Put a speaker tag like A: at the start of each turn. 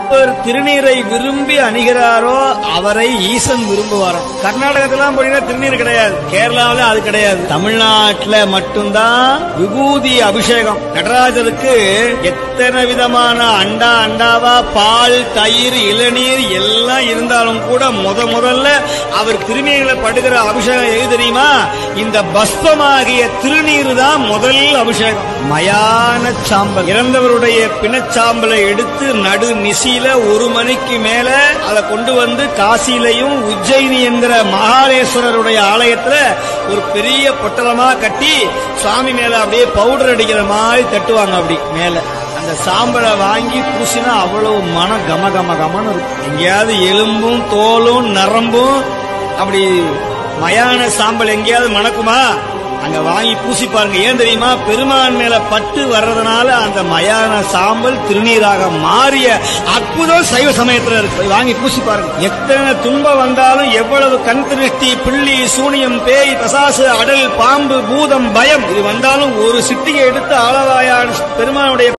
A: எப்பர் திருநீரை விரும்பி அணிகிறாரோ அவரை ஈசன் விரும்புவாராம் கர்நாடகத்திலாம் போனீங்கன்னா திருநீர் கிடையாது கேரளாவில அது கிடையாது தமிழ்நாட்டுல மட்டும்தான் விபூதி அபிஷேகம் நடராஜருக்கு எத்தனை விதமான அண்டா அண்டாவா பால் தயிர் இளநீர் எல்லாம் இருந்தாலும் கூட முத முதல்ல அவர் திருநீர்ல படுகிற அபிஷேகம் எது தெரியுமா இந்த பஸ்பமாகிய திருநீர் தான் முதல் அபிஷேகம் மயான சாம்பல் இறந்தவருடைய பிணச்சாம்பலை எடுத்து நடு நிசியில ஒரு மணிக்கு மேல அதை கொண்டு வந்து காசியிலையும் உஜ்ஜயினி என்கிற மகாலேஸ்வரருடைய ஆலயத்துல ஒரு பெரிய பொட்டலமா கட்டி சுவாமி மேல அப்படியே பவுடர் அடிக்கிற மாதிரி தட்டுவாங்க அப்படி மேல அந்த சாம்பலை வாங்கி பூசினா அவ்வளவு மன கம கம கமன்னு இருக்கும் எங்கேயாவது எலும்பும் தோலும் நரம்பும் அப்படி மயான சாம்பல் எங்கேயாவது மணக்குமா அங்க வாங்கி பூசி பாருங்க ஏன் தெரியுமா பெருமான் மேல பட்டு வர்றதுனால அந்த மயான சாம்பல் திருநீராக மாறிய அற்புதம் சைவ சமயத்துல இருக்கு போய் வாங்கி பூசி பாருங்க எத்தனை துன்பம் வந்தாலும் எவ்வளவு கண் திருஷ்டி பிள்ளி சூனியம் பேய் பசாசு அடல் பாம்பு பூதம் பயம் இது வந்தாலும் ஒரு சிட்டிகை எடுத்து ஆளவாயான பெருமானுடைய